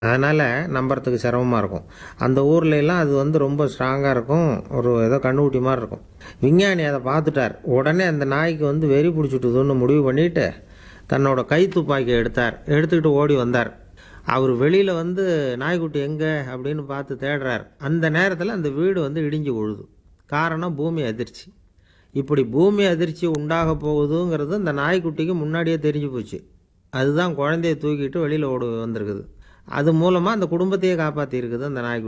அதனால் நம்புறதுக்கு சிரமமாக இருக்கும் அந்த ஊர்ல எல்லாம் அது வந்து ரொம்ப ஸ்ட்ராங்காக இருக்கும் ஒரு ஏதோ கண்ணுக்குட்டி மாதிரி இருக்கும் விஞ்ஞானி அதை பார்த்துட்டார் உடனே அந்த நாய்க்கு வந்து வெறி பிடிச்சிட்டுதுன்னு முடிவு பண்ணிட்டு தன்னோட கை துப்பாக்கியை எடுத்தார் எடுத்துக்கிட்டு ஓடி வந்தார் அவர் வெளியில் வந்து நாய்க்குட்டி எங்கே அப்படின்னு பார்த்து தேடுறார் அந்த நேரத்தில் அந்த வீடு வந்து இடிஞ்சு விழுது காரணம் பூமி அதிர்ச்சி இப்படி பூமி அதிர்ச்சி உண்டாக போகுதுங்கிறது அந்த நாய்க்குட்டிக்கு முன்னாடியே தெரிஞ்சு போச்சு அதுதான் குழந்தைய தூக்கிட்டு வெளியில் ஓடி வந்திருக்குது அது மூலமாக அந்த குடும்பத்தையே காப்பாற்றிருக்குது அந்த நாய்க்குட்டி